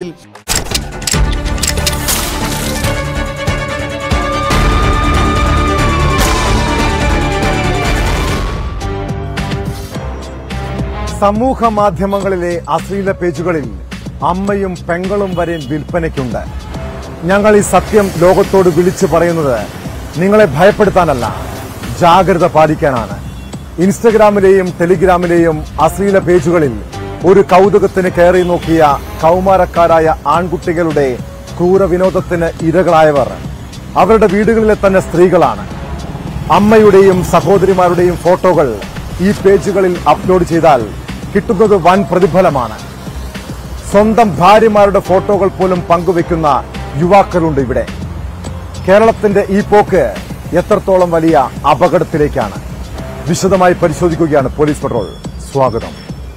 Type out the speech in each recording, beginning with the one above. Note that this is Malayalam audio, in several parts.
പേജിൽ സമൂഹ മാധ്യമങ്ങളിലെ അശ്ലീല പേജുകളിൽ അമ്മയും പെങ്ങളും വരെ വിൽപ്പനയ്ക്കുണ്ട് ഞങ്ങൾ ഈ സത്യം ലോകത്തോട് വിളിച്ചു പറയുന്നത് നിങ്ങളെ ഭയപ്പെടുത്താനല്ല ജാഗ്രത പാലിക്കാനാണ് ഇൻസ്റ്റഗ്രാമിലെയും ടെലിഗ്രാമിലെയും അശ്ലീല പേജുകളിൽ ഒരു കൗതുകത്തിന് കയറി നോക്കിയ കൗമാരക്കാരായ ആൺകുട്ടികളുടെ ക്രൂരവിനോദത്തിന് ഇരകളായവർ അവരുടെ വീടുകളിലെ തന്നെ സ്ത്രീകളാണ് അമ്മയുടെയും സഹോദരിമാരുടെയും ഫോട്ടോകൾ ഈ പേജുകളിൽ അപ്ലോഡ് ചെയ്താൽ കിട്ടുന്നത് വൻ പ്രതിഫലമാണ് സ്വന്തം ഭാര്യമാരുടെ ഫോട്ടോകൾ പോലും പങ്കുവെക്കുന്ന യുവാക്കളുണ്ട് ഇവിടെ കേരളത്തിന്റെ ഈ പോക്ക് എത്രത്തോളം വലിയ അപകടത്തിലേക്കാണ് വിശദമായി പരിശോധിക്കുകയാണ് പോലീസ് പെട്രോൾ സ്വാഗതം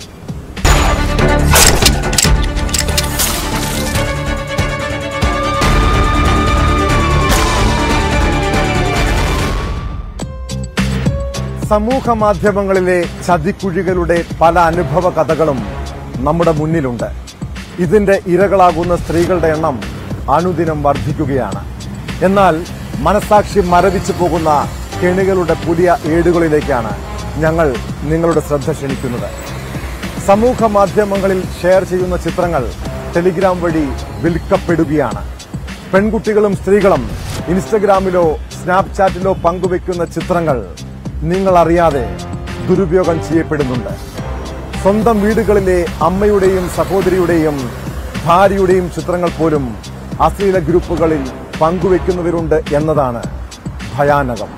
സമൂഹ മാധ്യമങ്ങളിലെ ചതിക്കുഴികളുടെ പല അനുഭവ കഥകളും നമ്മുടെ മുന്നിലുണ്ട് ഇതിന്റെ ഇരകളാകുന്ന സ്ത്രീകളുടെ എണ്ണം അനുദിനം വർദ്ധിക്കുകയാണ് എന്നാൽ മനസാക്ഷി മരവിച്ചു പോകുന്ന കെണികളുടെ പുതിയ ഏടുകളിലേക്കാണ് ഞങ്ങൾ നിങ്ങളുടെ ശ്രദ്ധ ക്ഷണിക്കുന്നത് സമൂഹ മാധ്യമങ്ങളിൽ ഷെയർ ചെയ്യുന്ന ചിത്രങ്ങൾ ടെലിഗ്രാം വഴി വിൽക്കപ്പെടുകയാണ് പെൺകുട്ടികളും സ്ത്രീകളും ഇൻസ്റ്റഗ്രാമിലോ സ്നാപ്ചാറ്റിലോ പങ്കുവെക്കുന്ന ചിത്രങ്ങൾ നിങ്ങൾ അറിയാതെ ദുരുപയോഗം ചെയ്യപ്പെടുന്നുണ്ട് സ്വന്തം വീടുകളിലെ അമ്മയുടെയും സഹോദരിയുടെയും ഭാര്യയുടെയും ചിത്രങ്ങൾ പോലും അശ്ലീല ഗ്രൂപ്പുകളിൽ പങ്കുവെക്കുന്നവരുണ്ട് എന്നതാണ് ഭയാനകം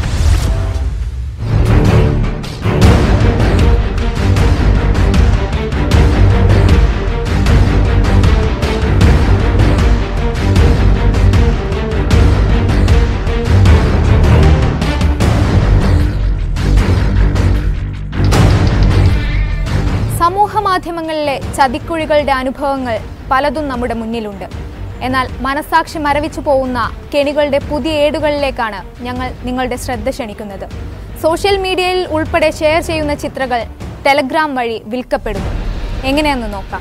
സമൂഹ മാധ്യമങ്ങളിലെ ചതിക്കുഴികളുടെ അനുഭവങ്ങൾ പലതും നമ്മുടെ മുന്നിലുണ്ട് എന്നാൽ മനസാക്ഷി മരവിച്ചു പോകുന്ന കെണികളുടെ പുതിയ ഏടുകളിലേക്കാണ് ഞങ്ങൾ നിങ്ങളുടെ ശ്രദ്ധ ക്ഷണിക്കുന്നത് സോഷ്യൽ മീഡിയയിൽ ഉൾപ്പെടെ ഷെയർ ചെയ്യുന്ന ചിത്രങ്ങൾ ടെലഗ്രാം വഴി വിൽക്കപ്പെടുന്നു എങ്ങനെയെന്ന് നോക്കാം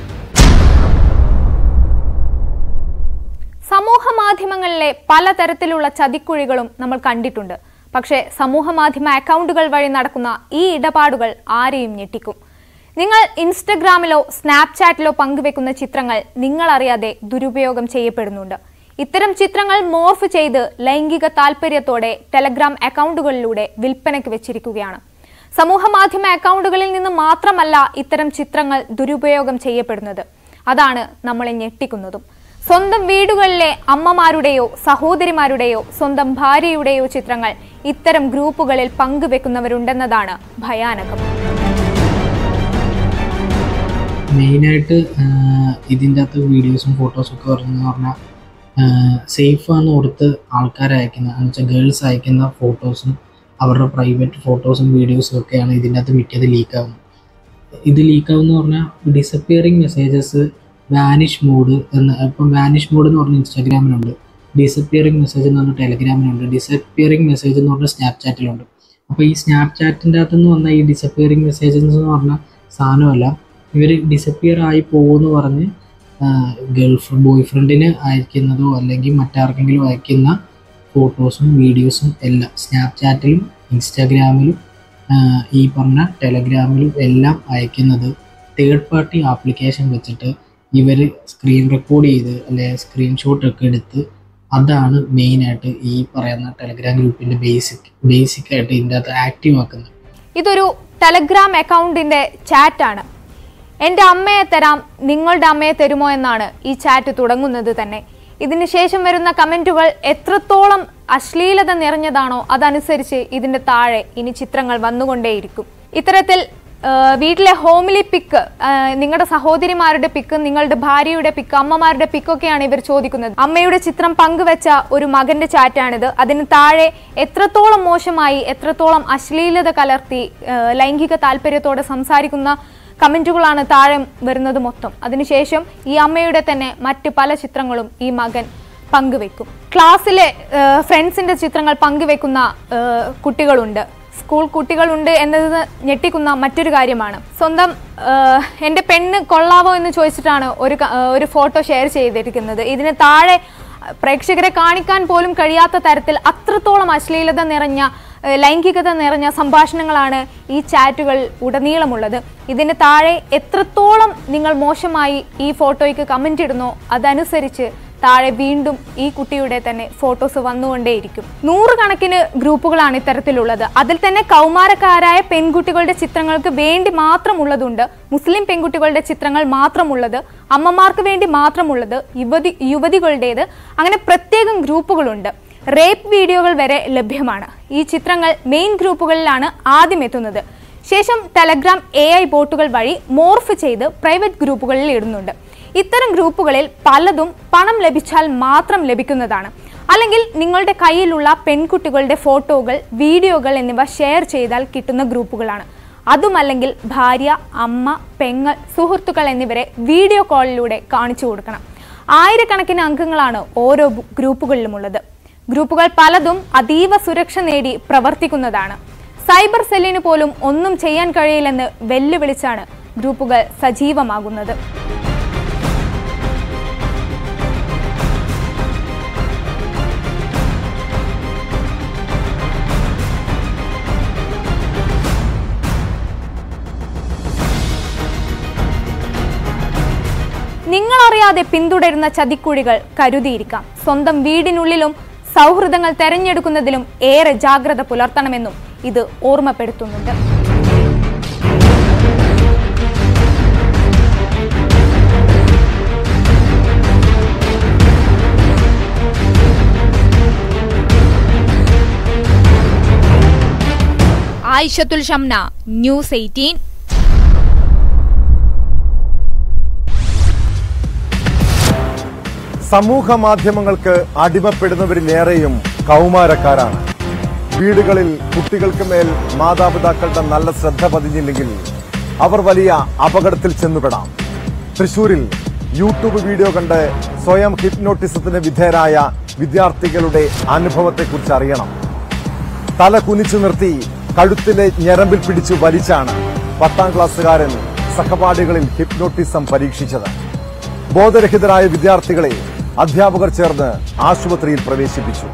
സമൂഹ മാധ്യമങ്ങളിലെ പലതരത്തിലുള്ള ചതിക്കുഴികളും നമ്മൾ കണ്ടിട്ടുണ്ട് പക്ഷേ സമൂഹ മാധ്യമ അക്കൗണ്ടുകൾ വഴി നടക്കുന്ന ഈ ഇടപാടുകൾ ആരെയും ഞെട്ടിക്കും നിങ്ങൾ ഇൻസ്റ്റഗ്രാമിലോ സ്നാപ്ചാറ്റിലോ പങ്കുവെക്കുന്ന ചിത്രങ്ങൾ നിങ്ങൾ അറിയാതെ ദുരുപയോഗം ചെയ്യപ്പെടുന്നുണ്ട് ഇത്തരം ചിത്രങ്ങൾ മോർഫ് ചെയ്ത് ലൈംഗിക താൽപര്യത്തോടെ ടെലഗ്രാം അക്കൗണ്ടുകളിലൂടെ വിൽപ്പനയ്ക്ക് വെച്ചിരിക്കുകയാണ് സമൂഹ മാധ്യമ അക്കൗണ്ടുകളിൽ നിന്ന് മാത്രമല്ല ഇത്തരം ചിത്രങ്ങൾ ദുരുപയോഗം ചെയ്യപ്പെടുന്നത് അതാണ് നമ്മളെ ഞെട്ടിക്കുന്നതും സ്വന്തം വീടുകളിലെ അമ്മമാരുടെയോ സഹോദരിമാരുടെയോ സ്വന്തം ഭാര്യയുടെയോ ചിത്രങ്ങൾ ഇത്തരം ഗ്രൂപ്പുകളിൽ പങ്കുവെക്കുന്നവരുണ്ടെന്നതാണ് ഭയാനകം മെയിനായിട്ട് ഇതിൻ്റെ അകത്ത് വീഡിയോസും ഫോട്ടോസും ഒക്കെ വരുന്നത് പറഞ്ഞാൽ സേഫാന്ന് ഓർത്ത് ആൾക്കാർ അയക്കുന്ന എന്ന് വെച്ചാൽ ഗേൾസ് അയക്കുന്ന ഫോട്ടോസും അവരുടെ പ്രൈവറ്റ് ഫോട്ടോസും വീഡിയോസും ഒക്കെയാണ് ഇതിൻ്റെ അകത്ത് മിക്കത് ലീക്കാവുന്നത് ഇത് ലീക്കാവുന്ന പറഞ്ഞാൽ ഡിസപ്പിയറിങ് മെസ്സേജസ് വാനിഷ് മോഡ് എന്ന് ഇപ്പം വാനിഷ് മോഡ് എന്ന് പറഞ്ഞ ഇൻസ്റ്റാഗ്രാമിലുണ്ട് ഡിസപ്പിയറിങ് മെസ്സേജ് എന്ന് പറഞ്ഞ ടെലഗ്രാമിലുണ്ട് ഡിസപ്പിയറിങ് മെസ്സേജ് എന്ന് പറഞ്ഞ സ്നാപ്ചാറ്റിലുണ്ട് അപ്പോൾ ഈ സ്നാപ്ചാറ്റിൻ്റെ അകത്തുനിന്ന് വന്ന ഈ ഡിസപ്പിയറിങ് മെസ്സേജസ് എന്ന് പറഞ്ഞ സാധനമല്ല ഇവർ ഡിസപ്പിയർ ആയി പോകുമെന്ന് പറഞ്ഞ് ഗേൾഫ്രണ്ട് ബോയ് ഫ്രണ്ടിന് അയക്കുന്നതോ അല്ലെങ്കിൽ മറ്റാർക്കെങ്കിലും അയക്കുന്ന ഫോട്ടോസും വീഡിയോസും എല്ലാം സ്നാപ്ചാറ്റിലും ഇൻസ്റ്റാഗ്രാമിലും ആഹ് ഈ പറഞ്ഞ ടെലഗ്രാമിലും എല്ലാം അയക്കുന്നത് തേർഡ് പാർട്ടി ആപ്ലിക്കേഷൻ വെച്ചിട്ട് ഇവർ സ്ക്രീൻ റെക്കോർഡ് ചെയ്ത് അല്ലെ സ്ക്രീൻഷോട്ട് ഒക്കെ എടുത്ത് അതാണ് മെയിനായിട്ട് ഈ പറയുന്ന ടെലഗ്രാം ഗ്രൂപ്പിൻ്റെ ബേസിക് ബേസിക് ആയിട്ട് ഇതിൻ്റെ അകത്ത് ആക്റ്റീവ് ആക്കുന്നത് ഇതൊരു ടെലഗ്രാം അക്കൗണ്ടിന്റെ ചാറ്റാണ് എൻ്റെ അമ്മയെ തരാം നിങ്ങളുടെ അമ്മയെ തരുമോ എന്നാണ് ഈ ചാറ്റ് തുടങ്ങുന്നത് തന്നെ ഇതിന് ശേഷം വരുന്ന കമന്റുകൾ എത്രത്തോളം അശ്ലീലത നിറഞ്ഞതാണോ അതനുസരിച്ച് ഇതിന്റെ താഴെ ഇനി ചിത്രങ്ങൾ വന്നുകൊണ്ടേയിരിക്കും ഇത്തരത്തിൽ ആ, വീട്ടിലെ ഹോമിലി പിക്ക് നിങ്ങളുടെ സഹോദരിമാരുടെ പിക്ക് നിങ്ങളുടെ ഭാര്യയുടെ പിക്ക് അമ്മമാരുടെ പിക്കൊക്കെയാണ് ഇവർ ചോദിക്കുന്നത് അമ്മയുടെ ചിത്രം പങ്കുവെച്ച ഒരു മകന്റെ ചാറ്റാണിത് അതിന് താഴെ എത്രത്തോളം മോശമായി എത്രത്തോളം അശ്ലീലത കലർത്തി ആ, ലൈംഗിക താല്പര്യത്തോടെ സംസാരിക്കുന്ന കമന്റുകളാണ് താഴെ വരുന്നത് മൊത്തം അതിനുശേഷം ഈ അമ്മയുടെ തന്നെ മറ്റ് പല ചിത്രങ്ങളും ഈ മകൻ പങ്കുവെക്കും ക്ലാസ്സിലെ ഫ്രണ്ട്സിന്റെ ചിത്രങ്ങൾ പങ്കുവെക്കുന്ന ആ, കുട്ടികളുണ്ട് സ്കൂൾ കുട്ടികളുണ്ട് എന്നത് ഞെട്ടിക്കുന്ന മറ്റൊരു കാര്യമാണ് സ്വന്തം ആ, എൻ്റെ പെണ്ണ് കൊള്ളാവോ എന്ന് ചോദിച്ചിട്ടാണ് ഒരു ക- ആ, ഒരു ഫോട്ടോ ഷെയർ ചെയ്തിരിക്കുന്നത് ഇതിന് താഴെ പ്രേക്ഷകരെ കാണിക്കാൻ പോലും കഴിയാത്ത തരത്തിൽ അത്രത്തോളം അശ്ലീലത നിറഞ്ഞ ഏഹ് ലൈംഗികത നിറഞ്ഞ സംഭാഷണങ്ങളാണ് ഈ ചാറ്റുകൾ ഉടനീളമുള്ളത് ഇതിന് താഴെ എത്രത്തോളം നിങ്ങൾ മോശമായി ഈ ഫോട്ടോയ്ക്ക് കമന്റ് ഇടുന്നോ അതനുസരിച്ച് താഴെ വീണ്ടും ഈ കുട്ടിയുടെ തന്നെ ഫോട്ടോസ് വന്നുകൊണ്ടേയിരിക്കും നൂറുകണക്കിന് ഗ്രൂപ്പുകളാണ് ഇത്തരത്തിലുള്ളത് അതിൽ തന്നെ കൗമാരക്കാരായ പെൺകുട്ടികളുടെ ചിത്രങ്ങൾക്ക് വേണ്ടി മാത്രമുള്ളതുണ്ട് മുസ്ലിം പെൺകുട്ടികളുടെ ചിത്രങ്ങൾ മാത്രമുള്ളത് അമ്മമാർക്ക് വേണ്ടി മാത്രമുള്ളത് യുവതി യുവതികളുടേത് അങ്ങനെ പ്രത്യേകം ഗ്രൂപ്പുകളുണ്ട് റേപ്പ് വീഡിയോകൾ വരെ ലഭ്യമാണ് ഈ ചിത്രങ്ങൾ മെയിൻ ഗ്രൂപ്പുകളിലാണ് ആദ്യം എത്തുന്നത് ശേഷം ടെലഗ്രാം എ ഐ ബോട്ടുകൾ വഴി മോർഫ് ചെയ്ത് പ്രൈവറ്റ് ഗ്രൂപ്പുകളിൽ ഇടുന്നുണ്ട് ഇത്തരം ഗ്രൂപ്പുകളിൽ പലതും പണം ലഭിച്ചാൽ മാത്രം ലഭിക്കുന്നതാണ് അല്ലെങ്കിൽ നിങ്ങളുടെ കയ്യിലുള്ള പെൺകുട്ടികളുടെ ഫോട്ടോകൾ വീഡിയോകൾ എന്നിവ ഷെയർ ചെയ്താൽ കിട്ടുന്ന ഗ്രൂപ്പുകളാണ് അതുമല്ലെങ്കിൽ ഭാര്യ അമ്മ പെങ്ങൾ സുഹൃത്തുക്കൾ എന്നിവരെ വീഡിയോ കോളിലൂടെ കാണിച്ചു കൊടുക്കണം ആയിരക്കണക്കിന് അംഗങ്ങളാണ് ഓരോ ബു- ഗ്രൂപ്പുകളിലുമുള്ളത് ഗ്രൂപ്പുകൾ പലതും അതീവ സുരക്ഷ നേടി പ്രവർത്തിക്കുന്നതാണ് സൈബർ സെല്ലിന് പോലും ഒന്നും ചെയ്യാൻ കഴിയില്ലെന്ന് വെല്ലുവിളിച്ചാണ് ഗ്രൂപ്പുകൾ സജീവമാകുന്നത് നിങ്ങളറിയാതെ പിന്തുടരുന്ന ചതിക്കുഴികൾ കരുതിയിരിക്കാം സ്വന്തം വീടിനുള്ളിലും സൗഹൃദങ്ങൾ തെരഞ്ഞെടുക്കുന്നതിലും ഏറെ ജാഗ്രത പുലർത്തണമെന്നും ഇത് ഓർമ്മപ്പെടുത്തുന്നുണ്ട് ആയിഷത്തുൽ ഷംന ന്യൂസ് എയ്റ്റീൻ സമൂഹ മാധ്യമങ്ങൾക്ക് അടിമപ്പെടുന്നവരിലേറെയും കൗമാരക്കാരാണ് വീടുകളിൽ കുട്ടികൾക്ക് മേൽ മാതാപിതാക്കളുടെ നല്ല ശ്രദ്ധ പതിഞ്ഞില്ലെങ്കിൽ അവർ വലിയ അപകടത്തിൽ ചെന്നുപെടാം തൃശൂരിൽ യൂട്യൂബ് വീഡിയോ കണ്ട് സ്വയം ഹിപ്നോട്ടിസത്തിന് വിധേയരായ വിദ്യാർത്ഥികളുടെ അനുഭവത്തെക്കുറിച്ച് അറിയണം തല കുനിച്ചു നിർത്തി കഴുത്തിലെ ഞരമ്പിൽ പിടിച്ചു വലിച്ചാണ് പത്താം ക്ലാസ്സുകാരൻ സഹപാഠികളിൽ ഹിപ്നോട്ടിസം പരീക്ഷിച്ചത് ബോധരഹിതരായ വിദ്യാർത്ഥികളെ അധ്യാപകർ ചേർന്ന് ആശുപത്രിയിൽ പ്രവേശിപ്പിച്ചു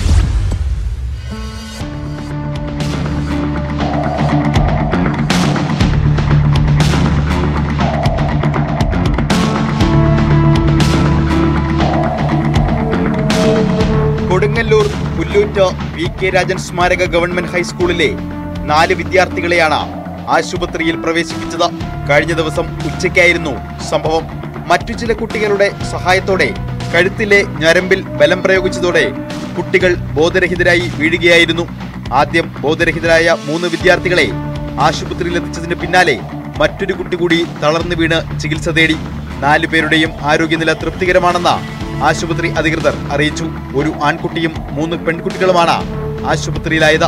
കൊടുങ്ങല്ലൂർ പുല്ലൂറ്റ വി കെ രാജൻ സ്മാരക ഗവൺമെന്റ് ഹൈസ്കൂളിലെ നാല് വിദ്യാർത്ഥികളെയാണ് ആശുപത്രിയിൽ പ്രവേശിപ്പിച്ചത് കഴിഞ്ഞ ദിവസം ഉച്ചയ്ക്കായിരുന്നു സംഭവം മറ്റു ചില കുട്ടികളുടെ സഹായത്തോടെ കഴുത്തിലെ ഞരമ്പിൽ ബലം പ്രയോഗിച്ചതോടെ കുട്ടികൾ ബോധരഹിതരായി വീഴുകയായിരുന്നു ആദ്യം ബോധരഹിതരായ മൂന്ന് വിദ്യാർത്ഥികളെ ആശുപത്രിയിൽ എത്തിച്ചതിന് പിന്നാലെ മറ്റൊരു കുട്ടി കൂടി തളർന്നു വീണ് ചികിത്സ തേടി നാലു പേരുടെയും ആരോഗ്യനില തൃപ്തികരമാണെന്ന് ആശുപത്രി അധികൃതർ അറിയിച്ചു ഒരു ആൺകുട്ടിയും മൂന്ന് പെൺകുട്ടികളുമാണ് ആശുപത്രിയിലായത്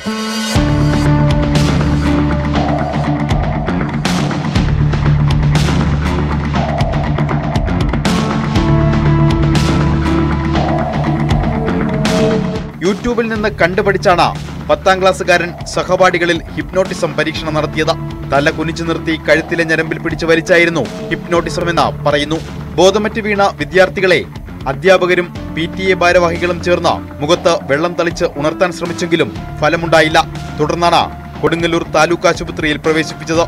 യൂട്യൂബിൽ നിന്ന് കണ്ടുപഠിച്ചാണ് പത്താം ക്ലാസ്സുകാരൻ സഹപാഠികളിൽ ഹിപ്നോട്ടിസം പരീക്ഷണം നടത്തിയത് തല കുനിച്ചു നിർത്തി കഴുത്തിലെ ഞരമ്പിൽ പിടിച്ചു വലിച്ചായിരുന്നു ഹിപ്നോട്ടിസം എന്ന് പറയുന്നു ബോധമറ്റ് വീണ വിദ്യാർത്ഥികളെ അധ്യാപകരും പി ടി എ ഭാരവാഹികളും ചേർന്ന് മുഖത്ത് വെള്ളം തളിച്ച് ഉണർത്താൻ ശ്രമിച്ചെങ്കിലും ഫലമുണ്ടായില്ല തുടർന്നാണ് കൊടുങ്ങല്ലൂർ താലൂക്ക് ആശുപത്രിയിൽ പ്രവേശിപ്പിച്ചത്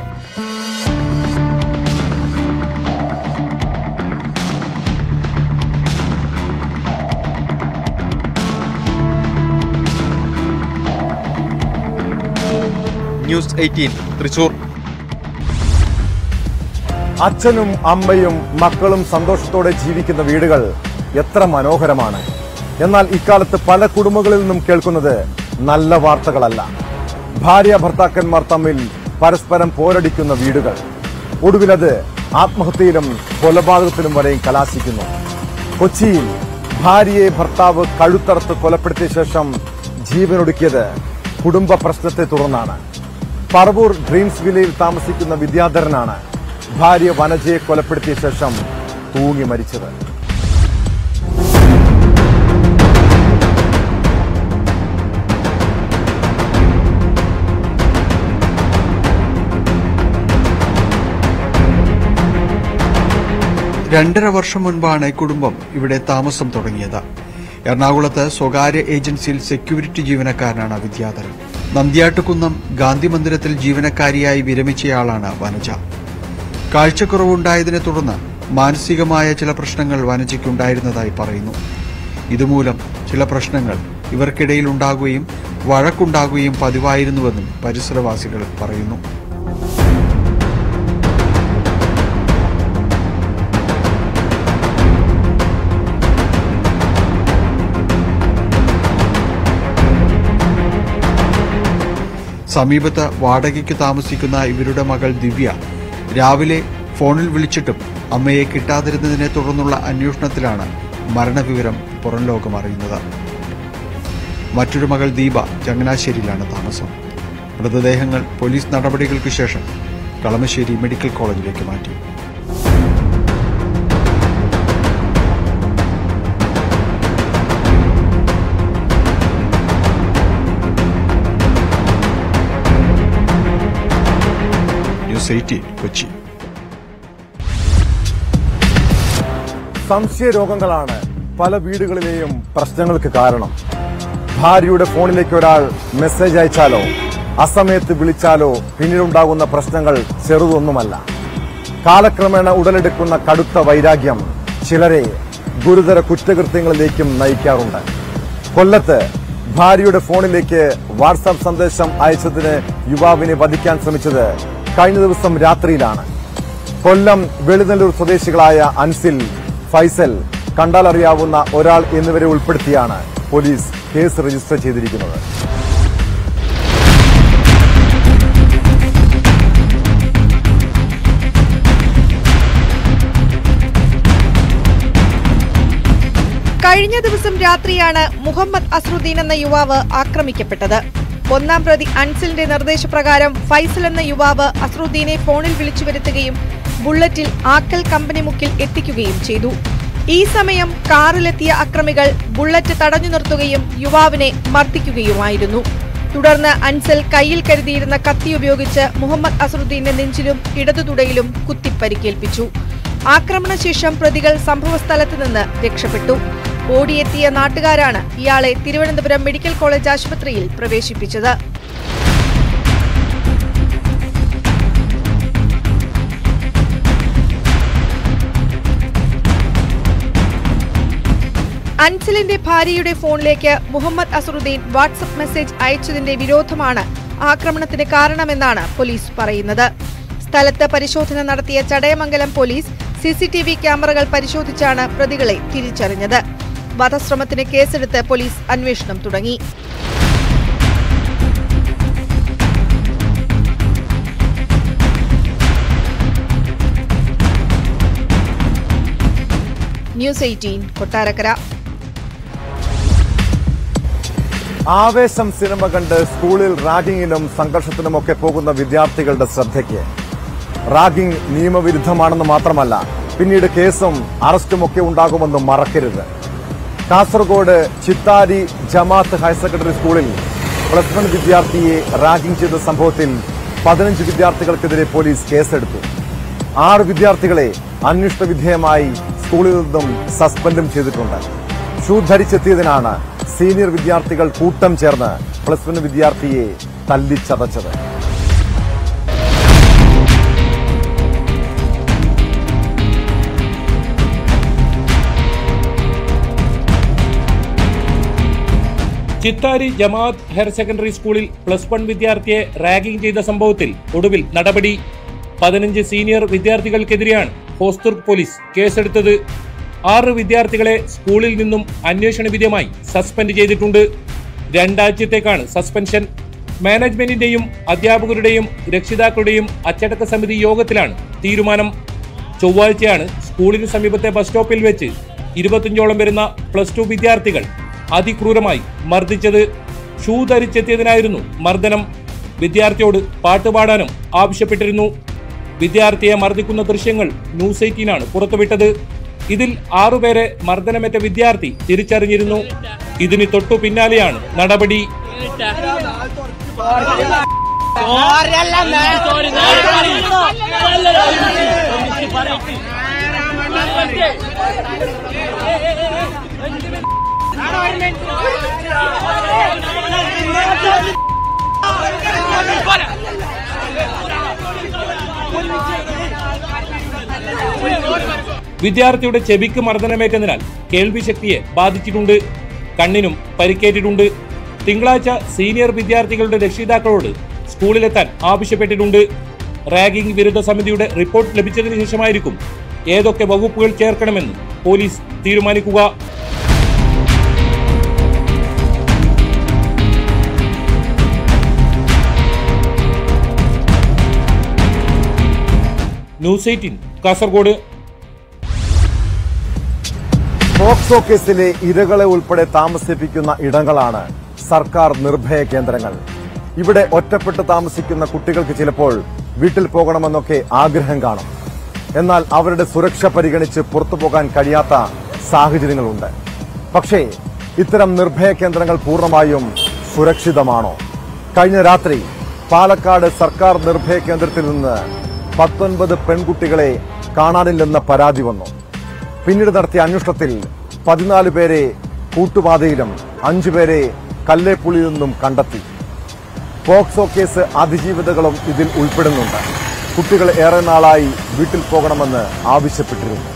ന്യൂസ് എയ്റ്റീൻ തൃശൂർ അച്ഛനും അമ്മയും മക്കളും സന്തോഷത്തോടെ ജീവിക്കുന്ന വീടുകൾ എത്ര മനോഹരമാണ് എന്നാൽ ഇക്കാലത്ത് പല കുടുംബങ്ങളിൽ നിന്നും കേൾക്കുന്നത് നല്ല വാർത്തകളല്ല ഭാര്യ ഭർത്താക്കന്മാർ തമ്മിൽ പരസ്പരം പോരടിക്കുന്ന വീടുകൾ ഒടുവിലത് ആത്മഹത്യയിലും കൊലപാതകത്തിലും വരെയും കലാശിക്കുന്നു കൊച്ചിയിൽ ഭാര്യയെ ഭർത്താവ് കഴുത്തറുത്ത് കൊലപ്പെടുത്തിയ ശേഷം ജീവനൊടുക്കിയത് കുടുംബ പ്രശ്നത്തെ തുടർന്നാണ് പറവൂർ ഡ്രീംസ് വില്ലയിൽ താമസിക്കുന്ന വിദ്യാധരനാണ് ഭാര്യ വനജയെ കൊലപ്പെടുത്തിയ ശേഷം തൂങ്ങി മരിച്ചത് രണ്ടര വർഷം മുൻപാണ് കുടുംബം ഇവിടെ താമസം തുടങ്ങിയത് എറണാകുളത്ത് സ്വകാര്യ ഏജൻസിയിൽ സെക്യൂരിറ്റി ജീവനക്കാരനാണ് വിദ്യാധരൻ നന്ദ്യാട്ടുകുന്നം ഗാന്ധി മന്ദിരത്തിൽ ജീവനക്കാരിയായി വിരമിച്ചയാളാണ് വനജ കാഴ്ചക്കുറവുണ്ടായതിനെ തുടർന്ന് മാനസികമായ ചില പ്രശ്നങ്ങൾ വനജയ്ക്കുണ്ടായിരുന്നതായി പറയുന്നു ഇതുമൂലം ചില പ്രശ്നങ്ങൾ ഇവർക്കിടയിൽ ഉണ്ടാകുകയും വഴക്കുണ്ടാകുകയും പതിവായിരുന്നുവെന്നും പരിസരവാസികൾ പറയുന്നു സമീപത്ത് വാടകയ്ക്ക് താമസിക്കുന്ന ഇവരുടെ മകൾ ദിവ്യ രാവിലെ ഫോണിൽ വിളിച്ചിട്ടും അമ്മയെ കിട്ടാതിരുന്നതിനെ തുടർന്നുള്ള അന്വേഷണത്തിലാണ് മരണവിവരം പുറം ലോകം അറിയുന്നത് മറ്റൊരു മകൾ ദീപ ചങ്ങനാശ്ശേരിയിലാണ് താമസം മൃതദേഹങ്ങൾ പോലീസ് നടപടികൾക്ക് ശേഷം കളമശ്ശേരി മെഡിക്കൽ കോളേജിലേക്ക് മാറ്റി ന്യൂസ് എയ്റ്റീൻ കൊച്ചി സംശയരോഗങ്ങളാണ് പല വീടുകളിലെയും പ്രശ്നങ്ങൾക്ക് കാരണം ഭാര്യയുടെ ഫോണിലേക്ക് ഒരാൾ മെസ്സേജ് അയച്ചാലോ അസമയത്ത് വിളിച്ചാലോ പിന്നീടുണ്ടാകുന്ന പ്രശ്നങ്ങൾ ചെറുതൊന്നുമല്ല കാലക്രമേണ ഉടലെടുക്കുന്ന കടുത്ത വൈരാഗ്യം ചിലരെ ഗുരുതര കുറ്റകൃത്യങ്ങളിലേക്കും നയിക്കാറുണ്ട് കൊല്ലത്ത് ഭാര്യയുടെ ഫോണിലേക്ക് വാട്സാപ്പ് സന്ദേശം അയച്ചതിന് യുവാവിനെ വധിക്കാൻ ശ്രമിച്ചത് കഴിഞ്ഞ ദിവസം രാത്രിയിലാണ് കൊല്ലം വെളിനല്ലൂർ സ്വദേശികളായ അൻസിൽ ഫൈസൽ കണ്ടാലറിയാവുന്ന ഒരാൾ എന്നിവരെ ഉൾപ്പെടുത്തിയാണ് പോലീസ് കേസ് രജിസ്റ്റർ ചെയ്തിരിക്കുന്നത് കഴിഞ്ഞ ദിവസം രാത്രിയാണ് മുഹമ്മദ് അസ്രുദ്ദീൻ എന്ന യുവാവ് ആക്രമിക്കപ്പെട്ടത് ഒന്നാം പ്രതി അൻസിലിന്റെ നിർദ്ദേശപ്രകാരം ഫൈസൽ എന്ന യുവാവ് അസ്രുദ്ദീനെ ഫോണിൽ വിളിച്ചു വരുത്തുകയും ബുള്ളറ്റിൽ ആക്കൽ കമ്പനി മുക്കിൽ എത്തിക്കുകയും ചെയ്തു ഈ സമയം കാറിലെത്തിയ അക്രമികൾ ബുള്ളറ്റ് തടഞ്ഞു നിർത്തുകയും യുവാവിനെ മർദ്ദിക്കുകയുമായിരുന്നു തുടർന്ന് അൻസൽ കയ്യിൽ കരുതിയിരുന്ന കത്തി ഉപയോഗിച്ച് മുഹമ്മദ് അസറുദ്ദീന്റെ നെഞ്ചിലും ഇടതു തുടയിലും കുത്തിപ്പരിക്കേൽപ്പിച്ചു ആക്രമണശേഷം പ്രതികൾ സംഭവസ്ഥലത്ത് നിന്ന് രക്ഷപ്പെട്ടു ഓടിയെത്തിയ നാട്ടുകാരാണ് ഇയാളെ തിരുവനന്തപുരം മെഡിക്കൽ കോളേജ് ആശുപത്രിയിൽ പ്രവേശിപ്പിച്ചത് അൻസലിന്റെ ഭാര്യയുടെ ഫോണിലേക്ക് മുഹമ്മദ് അസറുദ്ദീൻ വാട്സപ്പ് മെസ്സേജ് അയച്ചതിന്റെ വിരോധമാണ് ആക്രമണത്തിന് കാരണമെന്നാണ് പോലീസ് പറയുന്നത് സ്ഥലത്ത് പരിശോധന നടത്തിയ ചടയമംഗലം പോലീസ് സിസിടിവി ക്യാമറകൾ പരിശോധിച്ചാണ് പ്രതികളെ തിരിച്ചറിഞ്ഞത് വധശ്രമത്തിന് കേസെടുത്ത് പോലീസ് അന്വേഷണം തുടങ്ങി ന്യൂസ് എയ്റ്റീൻ കൊട്ടാരക്കര ആവേശം സിനിമ കണ്ട് സ്കൂളിൽ റാഗിങ്ങിനും സംഘർഷത്തിനുമൊക്കെ പോകുന്ന വിദ്യാർത്ഥികളുടെ ശ്രദ്ധയ്ക്ക് റാഗിംഗ് നിയമവിരുദ്ധമാണെന്ന് മാത്രമല്ല പിന്നീട് കേസും അറസ്റ്റുമൊക്കെ ഉണ്ടാകുമെന്ന് മറക്കരുത് കാസർഗോഡ് ചിത്താരി ജമാത്ത് ഹയർ സെക്കൻഡറി സ്കൂളിൽ പ്ലസ് വൺ വിദ്യാർത്ഥിയെ റാഗിംഗ് ചെയ്ത സംഭവത്തിൽ പതിനഞ്ച് വിദ്യാർത്ഥികൾക്കെതിരെ പോലീസ് കേസെടുത്തു ആറ് വിദ്യാർത്ഥികളെ അന്വേഷണ വിധേയമായി സ്കൂളിൽ നിന്നും സസ്പെൻഡും ചെയ്തിട്ടുണ്ട് ഷൂ ധരിച്ചെത്തിയതിനാണ് സീനിയർ വിദ്യാർത്ഥികൾ കൂട്ടം ചേർന്ന് പ്ലസ് വൺ വിദ്യാർത്ഥിയെ തല്ലിച്ചതച്ചത് ചിത്താരി ജമാഅത്ത് ഹയർ സെക്കൻഡറി സ്കൂളിൽ പ്ലസ് വൺ വിദ്യാർത്ഥിയെ റാഗിംഗ് ചെയ്ത സംഭവത്തിൽ ഒടുവിൽ നടപടി പതിനഞ്ച് സീനിയർ വിദ്യാർത്ഥികൾക്കെതിരെയാണ് ഹോസ്തുർഗ് പോലീസ് കേസെടുത്തത് ആറ് വിദ്യാർത്ഥികളെ സ്കൂളിൽ നിന്നും അന്വേഷണ വിധേയമായി സസ്പെൻഡ് ചെയ്തിട്ടുണ്ട് രണ്ടാഴ്ചത്തേക്കാണ് സസ്പെൻഷൻ മാനേജ്മെന്റിന്റെയും അധ്യാപകരുടെയും രക്ഷിതാക്കളുടെയും അച്ചടക്ക സമിതി യോഗത്തിലാണ് തീരുമാനം ചൊവ്വാഴ്ചയാണ് സ്കൂളിന് സമീപത്തെ ബസ് സ്റ്റോപ്പിൽ വെച്ച് ഇരുപത്തിയഞ്ചോളം വരുന്ന പ്ലസ് ടു വിദ്യാർത്ഥികൾ അതിക്രൂരമായി മർദ്ദിച്ചത് ഷൂ ധരിച്ചെത്തിയതിനായിരുന്നു മർദ്ദനം വിദ്യാർത്ഥിയോട് പാട്ടുപാടാനും ആവശ്യപ്പെട്ടിരുന്നു വിദ്യാർത്ഥിയെ മർദ്ദിക്കുന്ന ദൃശ്യങ്ങൾ ന്യൂസ് എയ്റ്റീനാണ് പുറത്തുവിട്ടത് ഇതിൽ ആറുപേരെ മർദ്ദനമേറ്റ വിദ്യാർത്ഥി തിരിച്ചറിഞ്ഞിരുന്നു ഇതിന് തൊട്ടു പിന്നാലെയാണ് നടപടി വിദ്യാർത്ഥിയുടെ ചെവിക്ക് മർദ്ദനമേറ്റതിനാൽ കേൾവി ശക്തിയെ ബാധിച്ചിട്ടുണ്ട് കണ്ണിനും പരിക്കേറ്റിട്ടുണ്ട് തിങ്കളാഴ്ച സീനിയർ വിദ്യാർത്ഥികളുടെ രക്ഷിതാക്കളോട് സ്കൂളിലെത്താൻ ആവശ്യപ്പെട്ടിട്ടുണ്ട് റാഗിംഗ് വിരുദ്ധ സമിതിയുടെ റിപ്പോർട്ട് ലഭിച്ചതിന് ശേഷമായിരിക്കും ഏതൊക്കെ വകുപ്പുകൾ ചേർക്കണമെന്ന് പോലീസ് തീരുമാനിക്കുക ന്യൂസ് എയ്റ്റീൻ കാസർഗോഡ് പോക്സോ കേസിലെ ഇരകളെ ഉൾപ്പെടെ താമസിപ്പിക്കുന്ന ഇടങ്ങളാണ് സർക്കാർ നിർഭയ കേന്ദ്രങ്ങൾ ഇവിടെ ഒറ്റപ്പെട്ട് താമസിക്കുന്ന കുട്ടികൾക്ക് ചിലപ്പോൾ വീട്ടിൽ പോകണമെന്നൊക്കെ ആഗ്രഹം കാണും എന്നാൽ അവരുടെ സുരക്ഷ പരിഗണിച്ച് പുറത്തു പോകാൻ കഴിയാത്ത സാഹചര്യങ്ങളുണ്ട് പക്ഷേ ഇത്തരം നിർഭയ കേന്ദ്രങ്ങൾ പൂർണ്ണമായും സുരക്ഷിതമാണോ കഴിഞ്ഞ രാത്രി പാലക്കാട് സർക്കാർ നിർഭയ കേന്ദ്രത്തിൽ നിന്ന് പത്തൊൻപത് പെൺകുട്ടികളെ കാണാനില്ലെന്ന പരാതി വന്നു പിന്നീട് നടത്തിയ അന്വേഷണത്തിൽ പതിനാല് പേരെ കൂട്ടുപാതയിലും അഞ്ചുപേരെ കല്ലേപ്പുള്ളിയിൽ നിന്നും കണ്ടെത്തി പോക്സോ കേസ് അതിജീവിതകളും ഇതിൽ ഉൾപ്പെടുന്നുണ്ട് കുട്ടികൾ ഏറെ നാളായി വീട്ടിൽ പോകണമെന്ന് ആവശ്യപ്പെട്ടിരുന്നു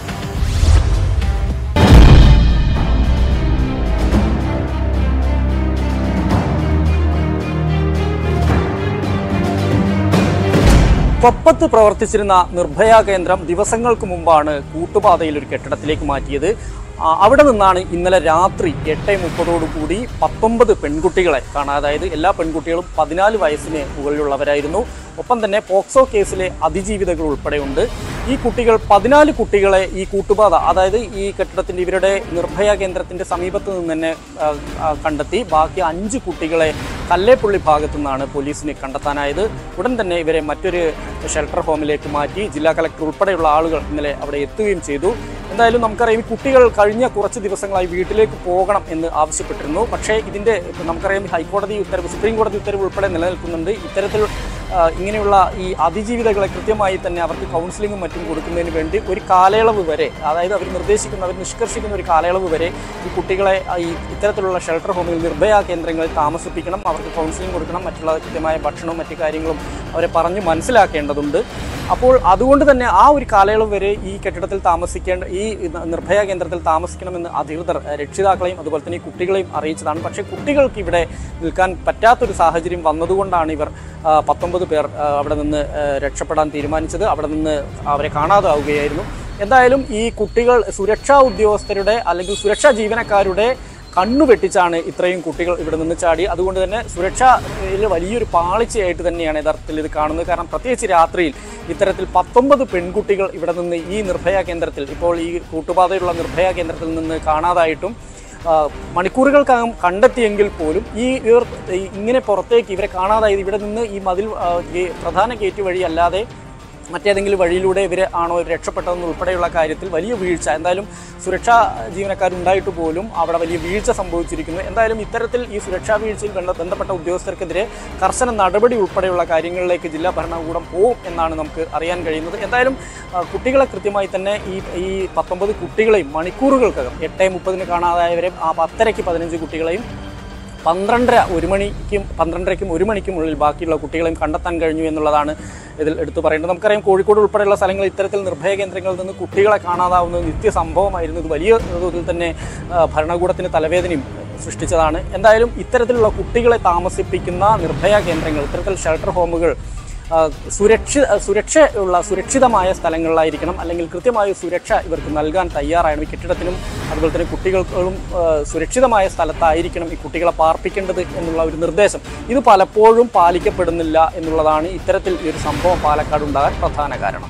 കൊപ്പത്ത് പ്രവർത്തിച്ചിരുന്ന നിർഭയ കേന്ദ്രം ദിവസങ്ങൾക്ക് മുമ്പാണ് കൂട്ടുപാതയിൽ ഒരു കെട്ടിടത്തിലേക്ക് മാറ്റിയത് ആ, അവിടെ നിന്നാണ് ഇന്നലെ രാത്രി എട്ട് മുപ്പതോടു കൂടി പത്തൊമ്പത് പെൺകുട്ടികളെ കാണാൻ അതായത് എല്ലാ പെൺകുട്ടികളും പതിനാല് വയസ്സിന് മുകളിലുള്ളവരായിരുന്നു ഒപ്പം തന്നെ പോക്സോ കേസിലെ അതിജീവിതകൾ ഉൾപ്പെടെയുണ്ട് ഈ കുട്ടികൾ പതിനാല് കുട്ടികളെ ഈ കൂട്ടുപാത അതായത് ഈ കെട്ടിടത്തിന്റെ ഇവരുടെ നിർഭയ കേന്ദ്രത്തിന്റെ സമീപത്ത് നിന്ന് തന്നെ ആ, ആ, കണ്ടെത്തി ബാക്കി അഞ്ച് കുട്ടികളെ കല്ലേപ്പുള്ളി ഭാഗത്തു നിന്നാണ് പോലീസിന് കണ്ടെത്താനായത് ഉടൻ തന്നെ ഇവരെ മറ്റൊരു ഷെൽട്ടർ ഹോമിലേക്ക് മാറ്റി ജില്ലാ കളക്ടർ ഉൾപ്പെടെയുള്ള ആളുകൾ ഇന്നലെ അവിടെ എത്തുകയും ചെയ്തു എന്തായാലും നമുക്കറിയാം ഈ കുട്ടികൾ കഴിഞ്ഞ കുറച്ച് ദിവസങ്ങളായി വീട്ടിലേക്ക് പോകണം എന്ന് ആവശ്യപ്പെട്ടിരുന്നു പക്ഷേ ഇതിന്റെ നമുക്കറിയാം ഹൈക്കോടതി ഉത്തരവ് സുപ്രീം കോടതി ഉത്തരവ് ഉൾപ്പെടെ നിലനിൽക്കുന്നുണ്ട് ഇത്തരത്തിൽ ആ, ഇങ്ങനെയുള്ള ഈ അതിജീവിതകളെ കൃത്യമായി തന്നെ അവർക്ക് കൗൺസിലിങ്ങും മറ്റും കൊടുക്കുന്നതിന് വേണ്ടി ഒരു കാലയളവ് വരെ അതായത് അവർ നിർദ്ദേശിക്കുന്ന അവർ നിഷ്കർഷിക്കുന്ന ഒരു കാലയളവ് വരെ ഈ കുട്ടികളെ ആ, ഈ ഇത്തരത്തിലുള്ള ഷെൽട്ടർ ഹോമിൽ നിർഭയ കേന്ദ്രങ്ങളിൽ താമസിപ്പിക്കണം അവർക്ക് കൗൺസിലിംഗ് കൊടുക്കണം മറ്റുള്ള കൃത്യമായ ഭക്ഷണവും മറ്റു കാര്യങ്ങളും അവരെ പറഞ്ഞ് മനസ്സിലാക്കേണ്ടതുണ്ട് അപ്പോൾ അതുകൊണ്ട് തന്നെ ആ ഒരു കാലയളവ് വരെ ഈ കെട്ടിടത്തിൽ താമസിക്കേണ്ട ഈ നിർഭയ കേന്ദ്രത്തിൽ താമസിക്കണമെന്ന് അധികൃതർ ഏഹ്, രക്ഷിതാക്കളെയും അതുപോലെ തന്നെ ഈ കുട്ടികളെയും അറിയിച്ചതാണ് പക്ഷേ കുട്ടികൾക്ക് ഇവിടെ നിൽക്കാൻ പറ്റാത്തൊരു സാഹചര്യം വന്നതുകൊണ്ടാണ് ഇവർ ആ, പത്തൊമ്പത് പേർ ആ, അവിടെ നിന്ന് ഏഹ്, രക്ഷപ്പെടാൻ തീരുമാനിച്ചത് അവിടെ നിന്ന് അവരെ കാണാതാവുകയായിരുന്നു എന്തായാലും ഈ കുട്ടികൾ സുരക്ഷാ ഉദ്യോഗസ്ഥരുടെ അല്ലെങ്കിൽ സുരക്ഷാ ജീവനക്കാരുടെ കണ്ണു വെട്ടിച്ചാണ് ഇത്രയും കുട്ടികൾ ഇവിടെ നിന്ന് ചാടി അതുകൊണ്ട് തന്നെ സുരക്ഷയിൽ വലിയൊരു പാളിച്ചയായിട്ട് തന്നെയാണ് യഥാർത്ഥത്തിൽ ഇത് കാണുന്നത് കാരണം പ്രത്യേകിച്ച് രാത്രിയിൽ ഇത്തരത്തിൽ പത്തൊമ്പത് പെൺകുട്ടികൾ ഇവിടെ നിന്ന് ഈ നിർഭയ കേന്ദ്രത്തിൽ ഇപ്പോൾ ഈ കൂട്ടുപാതയിലുള്ള നിർഭയ കേന്ദ്രത്തിൽ നിന്ന് കാണാതായിട്ടും ആ, മണിക്കൂറുകൾക്കകം കണ്ടെത്തിയെങ്കിൽ പോലും ഈ ഇവർ ഈ ഇങ്ങനെ പുറത്തേക്ക് ഇവരെ കാണാതായത് ഇവിടെ നിന്ന് ഈ മതിൽ ആ, ഈ പ്രധാന ഗേറ്റ് വഴി അല്ലാതെ മറ്റേതെങ്കിലും വഴിയിലൂടെ ഇവർ ആണോ ഇവർ രക്ഷപ്പെട്ടതെന്ന് ഉൾപ്പെടെയുള്ള കാര്യത്തിൽ വലിയ വീഴ്ച എന്തായാലും സുരക്ഷാ ജീവനക്കാരുണ്ടായിട്ട് പോലും അവിടെ വലിയ വീഴ്ച സംഭവിച്ചിരിക്കുന്നു എന്തായാലും ഇത്തരത്തിൽ ഈ സുരക്ഷാ വീഴ്ചയിൽ ബന്ധ- ബന്ധപ്പെട്ട ഉദ്യോഗസ്ഥർക്കെതിരെ കർശന നടപടി ഉൾപ്പെടെയുള്ള കാര്യങ്ങളിലേക്ക് ജില്ലാ ഭരണകൂടം പോവും എന്നാണ് നമുക്ക് അറിയാൻ കഴിയുന്നത് എന്തായാലും ആ, കുട്ടികളെ കൃത്യമായി തന്നെ ഈ ഈ പത്തൊമ്പത് കുട്ടികളെയും മണിക്കൂറുകൾക്കകം എട്ട് മുപ്പതിന് കാണാതായവരെ ആ പത്തരയ്ക്ക് പതിനഞ്ച് കുട്ടികളെയും പന്ത്രണ്ടര ഒരു മണിക്കും പന്ത്രണ്ടരയ്ക്കും ഒരു മണിക്കും ഉള്ളിൽ ബാക്കിയുള്ള കുട്ടികളെയും കണ്ടെത്താൻ കഴിഞ്ഞു എന്നുള്ളതാണ് ഇതിൽ എടുത്തു പറയേണ്ടത് നമുക്കറിയാം കോഴിക്കോട് ഉൾപ്പെടെയുള്ള സ്ഥലങ്ങളിൽ ഇത്തരത്തിൽ നിർഭയ കേന്ദ്രങ്ങളിൽ നിന്ന് കുട്ടികളെ കാണാതാവുന്നത് നിത്യ സംഭവമായിരുന്നു ഇത് വലിയ തോതിൽ തന്നെ ആ, ഭരണകൂടത്തിന് തലവേദനയും സൃഷ്ടിച്ചതാണ് എന്തായാലും ഇത്തരത്തിലുള്ള കുട്ടികളെ താമസിപ്പിക്കുന്ന നിർഭയ കേന്ദ്രങ്ങൾ ഇത്തരത്തിൽ ഷെൽട്ടർ ഹോമുകൾ ആ, സുരക്ഷി സുരക്ഷയുള്ള സുരക്ഷിതമായ സ്ഥലങ്ങളിലായിരിക്കണം അല്ലെങ്കിൽ കൃത്യമായ സുരക്ഷ ഇവർക്ക് നൽകാൻ തയ്യാറാണ് ഈ കെട്ടിടത്തിനും അതുപോലെ തന്നെ കുട്ടികൾക്കും ആ, സുരക്ഷിതമായ സ്ഥലത്തായിരിക്കണം ഈ കുട്ടികളെ പാർപ്പിക്കേണ്ടത് എന്നുള്ള ഒരു നിർദ്ദേശം ഇത് പലപ്പോഴും പാലിക്കപ്പെടുന്നില്ല എന്നുള്ളതാണ് ഇത്തരത്തിൽ ഈ ഒരു സംഭവം പാലക്കാട് ഉണ്ടാകാൻ പ്രധാന കാരണം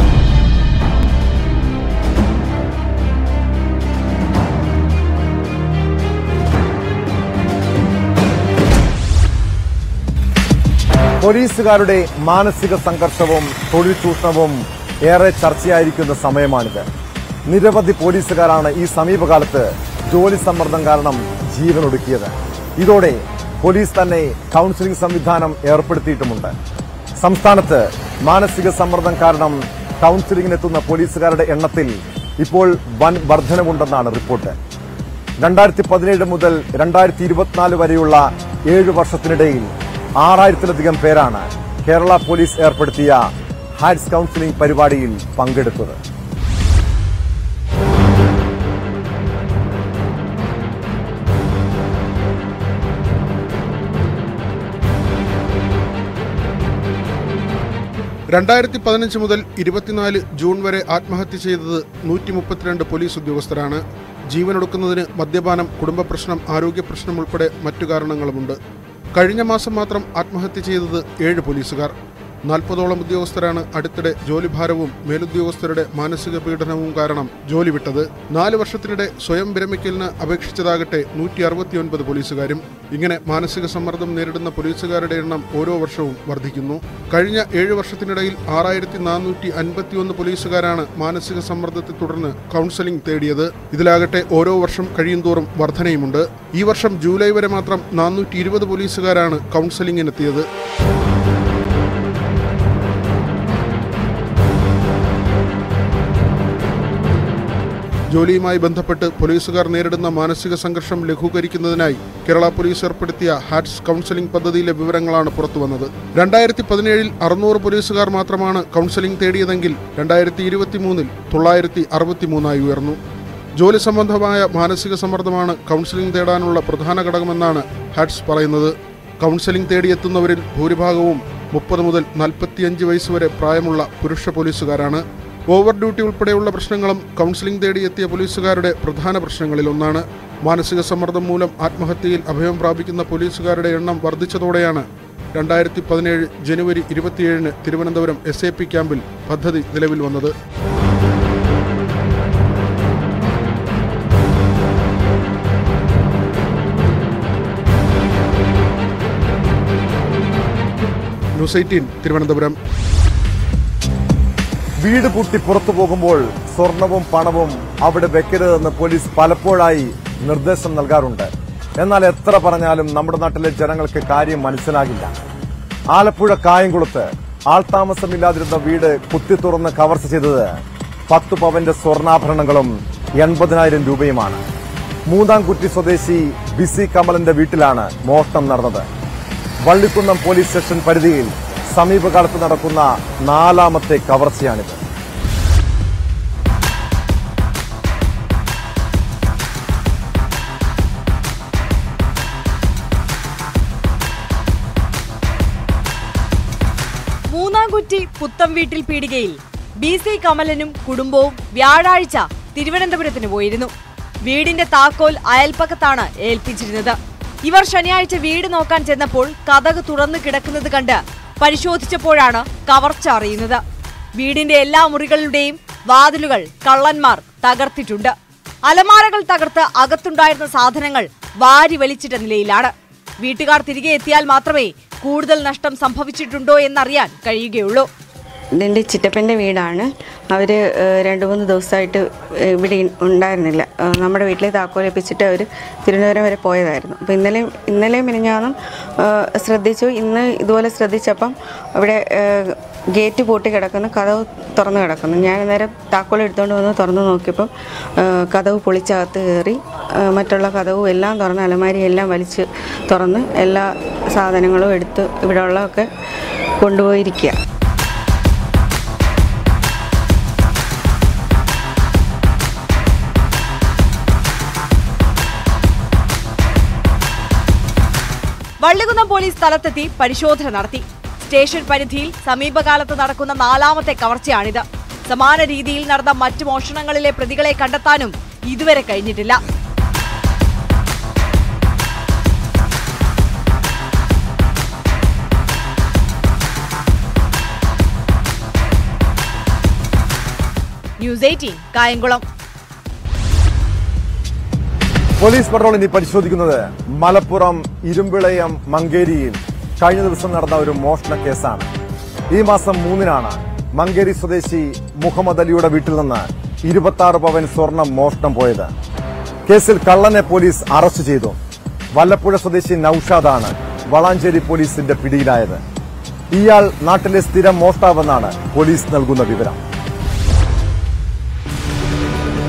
പോലീസുകാരുടെ മാനസിക സംഘർഷവും തൊഴിൽ ചൂഷണവും ഏറെ ചർച്ചയായിരിക്കുന്ന സമയമാണിത് നിരവധി പോലീസുകാരാണ് ഈ സമീപകാലത്ത് ജോലി സമ്മർദ്ദം കാരണം ജീവനൊടുക്കിയത് ഇതോടെ പോലീസ് തന്നെ കൌൺസിലിംഗ് സംവിധാനം ഏർപ്പെടുത്തിയിട്ടുമുണ്ട് സംസ്ഥാനത്ത് മാനസിക സമ്മർദ്ദം കാരണം കൌൺസിലിംഗിനെത്തുന്ന പോലീസുകാരുടെ എണ്ണത്തിൽ ഇപ്പോൾ വൻ വർധനവുണ്ടെന്നാണ് റിപ്പോർട്ട് രണ്ടായിരത്തി പതിനേഴ് മുതൽ രണ്ടായിരത്തി ഇരുപത്തിനാല് വരെയുള്ള ഏഴു വർഷത്തിനിടയിൽ ആറായിരത്തിലധികം പേരാണ് കേരള പോലീസ് ഏർപ്പെടുത്തിയ ഹാറ്റ്സ് കൌൺസിലിംഗ് പരിപാടിയിൽ പങ്കെടുത്തത് രണ്ടായിരത്തി പതിനഞ്ച് മുതൽ ഇരുപത്തിനാല് ജൂൺ വരെ ആത്മഹത്യ ചെയ്തത് നൂറ്റി മുപ്പത്തിരണ്ട് പോലീസ് ഉദ്യോഗസ്ഥരാണ് ജീവനൊടുക്കുന്നതിന് മദ്യപാനം കുടുംബ പ്രശ്നം ആരോഗ്യ പ്രശ്നം ഉൾപ്പെടെ മറ്റു കാരണങ്ങളുമുണ്ട് കഴിഞ്ഞ മാസം മാത്രം ആത്മഹത്യ ചെയ്തത് ഏഴ് പോലീസുകാർ നാൽപ്പതോളം ഉദ്യോഗസ്ഥരാണ് അടുത്തിടെ ജോലിഭാരവും മേലുദ്യോഗസ്ഥരുടെ മാനസിക പീഡനവും കാരണം ജോലി വിട്ടത് നാല് വർഷത്തിനിടെ സ്വയം വിരമിക്കലിന് അപേക്ഷിച്ചതാകട്ടെ നൂറ്റി അറുപത്തിയൊൻപത് പോലീസുകാരും ഇങ്ങനെ മാനസിക സമ്മർദ്ദം നേരിടുന്ന പോലീസുകാരുടെ എണ്ണം ഓരോ വർഷവും വർദ്ധിക്കുന്നു കഴിഞ്ഞ ഏഴ് വർഷത്തിനിടയിൽ ആറായിരത്തി നാനൂറ്റി അൻപത്തിയൊന്ന് പോലീസുകാരാണ് മാനസിക സമ്മർദ്ദത്തെ തുടർന്ന് കൗൺസലിംഗ് തേടിയത് ഇതിലാകട്ടെ ഓരോ വർഷം കഴിയുന്തോറും വർധനയുമുണ്ട് ഈ വർഷം ജൂലൈ വരെ മാത്രം നാനൂറ്റി ഇരുപത് പോലീസുകാരാണ് കൗൺസലിംഗിനെത്തിയത് ജോലിയുമായി ബന്ധപ്പെട്ട് പോലീസുകാർ നേരിടുന്ന മാനസിക സംഘർഷം ലഘൂകരിക്കുന്നതിനായി കേരള പോലീസ് ഏർപ്പെടുത്തിയ ഹാറ്റ്സ് കൗൺസലിംഗ് പദ്ധതിയിലെ വിവരങ്ങളാണ് പുറത്തുവന്നത് രണ്ടായിരത്തി പതിനേഴിൽ അറുന്നൂറ് പോലീസുകാർ മാത്രമാണ് കൗൺസലിംഗ് തേടിയതെങ്കിൽ രണ്ടായിരത്തി ഇരുപത്തിമൂന്നിൽ തൊള്ളായിരത്തി അറുപത്തിമൂന്നായി ഉയർന്നു ജോലി സംബന്ധമായ മാനസിക സമ്മർദ്ദമാണ് കൗൺസിലിംഗ് തേടാനുള്ള പ്രധാന ഘടകമെന്നാണ് ഹാറ്റ്സ് പറയുന്നത് കൗൺസിലിംഗ് തേടിയെത്തുന്നവരിൽ ഭൂരിഭാഗവും മുപ്പത് മുതൽ നാൽപ്പത്തിയഞ്ച് വയസ്സ് വരെ പ്രായമുള്ള പുരുഷ പോലീസുകാരാണ് ഓവർ ഡ്യൂട്ടി ഉൾപ്പെടെയുള്ള പ്രശ്നങ്ങളും കൗൺസിലിംഗ് തേടിയെത്തിയ പോലീസുകാരുടെ പ്രധാന പ്രശ്നങ്ങളിലൊന്നാണ് മാനസിക സമ്മർദ്ദം മൂലം ആത്മഹത്യയിൽ അഭയം പ്രാപിക്കുന്ന പോലീസുകാരുടെ എണ്ണം വർദ്ധിച്ചതോടെയാണ് രണ്ടായിരത്തി പതിനേഴ് ജനുവരി ഇരുപത്തിയേഴിന് തിരുവനന്തപുരം എസ് എ പി ക്യാമ്പിൽ പദ്ധതി നിലവിൽ വന്നത് ന്യൂസ് എയ്റ്റീൻ തിരുവനന്തപുരം വീട് പൂട്ടി പുറത്തു പോകുമ്പോൾ സ്വർണവും പണവും അവിടെ വെക്കരുതെന്ന് പോലീസ് പലപ്പോഴായി നിർദ്ദേശം നൽകാറുണ്ട് എന്നാൽ എത്ര പറഞ്ഞാലും നമ്മുടെ നാട്ടിലെ ജനങ്ങൾക്ക് കാര്യം മനസ്സിലാകില്ല ആലപ്പുഴ കായംകുളത്ത് ആൾതാമസമില്ലാതിരുന്ന വീട് കുത്തി തുറന്ന് കവർച്ച ചെയ്തത് പത്തു പവന്റെ സ്വർണ്ണാഭരണങ്ങളും എൺപതിനായിരം രൂപയുമാണ് മൂന്നാംകുറ്റി സ്വദേശി ബിസി കമലിന്റെ വീട്ടിലാണ് മോഷണം നടന്നത് വള്ളിക്കുന്നം പോലീസ് സ്റ്റേഷൻ പരിധിയിൽ സമീപകാലത്ത് നടക്കുന്ന നാലാമത്തെ കവർച്ചയാണിത് മൂന്നാംകുറ്റി പുത്തം വീട്ടിൽ പീടികയിൽ ബി സി കമലനും കുടുംബവും വ്യാഴാഴ്ച തിരുവനന്തപുരത്തിന് പോയിരുന്നു വീടിന്റെ താക്കോൽ അയൽപ്പക്കത്താണ് ഏൽപ്പിച്ചിരുന്നത് ഇവർ ശനിയാഴ്ച വീട് നോക്കാൻ ചെന്നപ്പോൾ കഥക് തുറന്നു കിടക്കുന്നത് കണ്ട് പരിശോധിച്ചപ്പോഴാണ് കവർച്ച അറിയുന്നത് വീടിന്റെ എല്ലാ മുറികളുടെയും വാതിലുകൾ കള്ളന്മാർ തകർത്തിട്ടുണ്ട് അലമാരകൾ തകർത്ത് അകത്തുണ്ടായിരുന്ന സാധനങ്ങൾ വാരി വലിച്ചിട്ട നിലയിലാണ് വീട്ടുകാർ തിരികെ എത്തിയാൽ മാത്രമേ കൂടുതൽ നഷ്ടം സംഭവിച്ചിട്ടുണ്ടോ എന്നറിയാൻ കഴിയുകയുള്ളൂ ഇതെൻ്റെ ചിറ്റപ്പൻ്റെ വീടാണ് അവർ രണ്ട് മൂന്ന് ദിവസമായിട്ട് ഇവിടെ ഉണ്ടായിരുന്നില്ല ഏഹ് നമ്മുടെ വീട്ടിലെ താക്കോലേപ്പിച്ചിട്ട് അവർ തിരുവനന്തപുരം വരെ പോയതായിരുന്നു അപ്പോൾ ഇന്നലെയും ഇന്നലെയും മിനിഞ്ഞാന്നും ഏഹ് ശ്രദ്ധിച്ചു ഇന്ന് ഇതുപോലെ ശ്രദ്ധിച്ചപ്പം അവിടെ ഏഹ് ഗേറ്റ് പൂട്ടി കിടക്കുന്നു കഥവ് തുറന്ന് കിടക്കുന്നു ഞാൻ നേരം താക്കോൽ എടുത്തുകൊണ്ട് വന്ന് തുറന്ന് നോക്കിയപ്പം ഏഹ് കഥവ് പൊളിച്ചകത്ത് കയറി ഏഹ് മറ്റുള്ള കഥവും എല്ലാം തുറന്ന് അലമാരി എല്ലാം വലിച്ച് തുറന്ന് എല്ലാ സാധനങ്ങളും എടുത്ത് ഇവിടെ ഉള്ളതൊക്കെ കൊണ്ടുപോയിരിക്കുക വള്ളികുന്നം പോലീസ് സ്ഥലത്തെത്തി പരിശോധന നടത്തി സ്റ്റേഷൻ പരിധിയിൽ സമീപകാലത്ത് നടക്കുന്ന നാലാമത്തെ കവർച്ചയാണിത് സമാന രീതിയിൽ നടന്ന മറ്റ് മോഷണങ്ങളിലെ പ്രതികളെ കണ്ടെത്താനും ഇതുവരെ കഴിഞ്ഞിട്ടില്ല News Eighteen Kayamkulam police patrol ഇനി പരിശോധിക്കുന്നത് മലപ്പുറം ഇരുമ്പിളയം മങ്കേരിയിൽ കഴിഞ്ഞ ദിവസം നടന്ന ഒരു മോഷണ കേസാണ് ഈ മാസം മൂന്നിനാണ് മങ്കേരി സ്വദേശി മുഹമ്മദ് അലിയുടെ വീട്ടിൽ നിന്ന് ഇരുപത്തി ആറ് പവൻ സ്വർണം മോഷണം പോയത് കേസിൽ കള്ളനെ പോലീസ് അറസ്റ്റ് ചെയ്തു വല്ലപ്പുഴ സ്വദേശി നൌഷാദാണ് വളാഞ്ചേരി പോലീസിന്റെ പിടിയിലായത് ഇയാൾ നാട്ടിലെ സ്ഥിരം മോഷ്ടാവെന്നാണ് പോലീസ് നൽകുന്ന വിവരം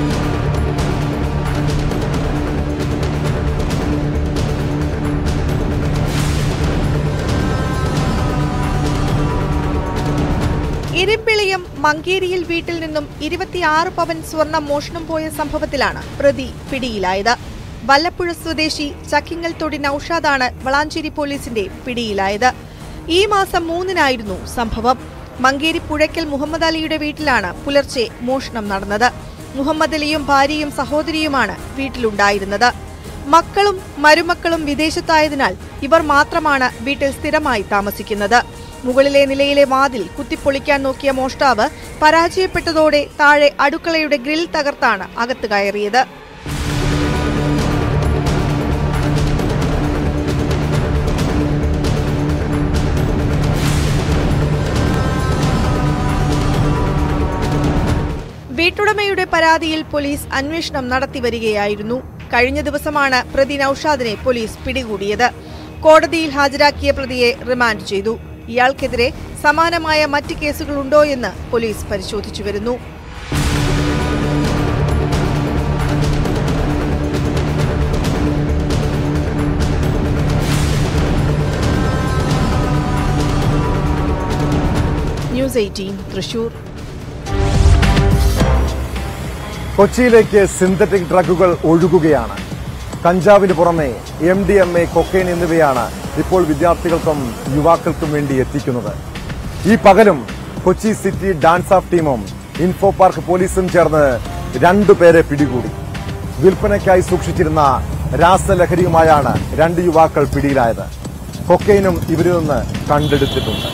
മങ്കേരിയിൽ വീട്ടിൽ നിന്നും ഇരുപത്തിയാറ് പവൻ സ്വർണം മോഷണം പോയ സംഭവത്തിലാണ് പ്രതി പിടിയിലായത് വല്ലപ്പുഴ സ്വദേശി ചക്കിങ്ങൽ തൊടി നൌഷാദാണ് വളാഞ്ചേരി പോലീസിന്റെ പിടിയിലായത് ഈ മാസം മൂന്നിനായിരുന്നു സംഭവം മങ്കേരി പുഴയ്ക്കൽ മുഹമ്മദ് അലിയുടെ വീട്ടിലാണ് പുലർച്ചെ മോഷണം നടന്നത് മുഹമ്മദ് അലിയും ഭാര്യയും സഹോദരിയുമാണ് വീട്ടിലുണ്ടായിരുന്നത് മക്കളും മരുമക്കളും വിദേശത്തായതിനാൽ ഇവർ മാത്രമാണ് വീട്ടിൽ സ്ഥിരമായി താമസിക്കുന്നത് മുകളിലെ നിലയിലെ വാതിൽ കുത്തിപ്പൊളിക്കാൻ നോക്കിയ മോഷ്ടാവ് പരാജയപ്പെട്ടതോടെ താഴെ അടുക്കളയുടെ ഗ്രിൽ തകർത്താണ് അകത്ത് കയറിയത് വീട്ടുടമയുടെ പരാതിയിൽ പോലീസ് അന്വേഷണം നടത്തിവരികയായിരുന്നു കഴിഞ്ഞ ദിവസമാണ് പ്രതി നൌഷാദിനെ പോലീസ് പിടികൂടിയത് കോടതിയിൽ ഹാജരാക്കിയ പ്രതിയെ റിമാൻഡ് ചെയ്തു ഇയാൾക്കെതിരെ സമാനമായ മറ്റ് കേസുകളുണ്ടോ എന്ന് പോലീസ് പരിശോധിച്ചു വരുന്നു ന്യൂസ് എയ്റ്റീൻ തൃശൂർ കൊച്ചിയിലേക്ക് സിന്തറ്റിക് ഡ്രഗുകൾ ഒഴുകുകയാണ് കഞ്ചാവിന് പുറമെ M D M A cocaine എന്നിവയാണ് ഇപ്പോൾ വിദ്യാർത്ഥികൾക്കും യുവാക്കൾക്കും വേണ്ടി എത്തിക്കുന്നത് ഈ പകലും കൊച്ചി സിറ്റി ഡാൻസ് ഓഫ് ടീമും ഇൻഫോ പാർക്ക് പോലീസും ചേർന്ന് രണ്ടുപേരെ പിടികൂടി വിൽപ്പനയ്ക്കായി സൂക്ഷിച്ചിരുന്ന രാസലഹരിയുമായാണ് രണ്ട് യുവാക്കൾ പിടിയിലായത് കൊക്കൈനും ഇവരിൽ നിന്ന് കണ്ടെടുത്തിട്ടുണ്ട്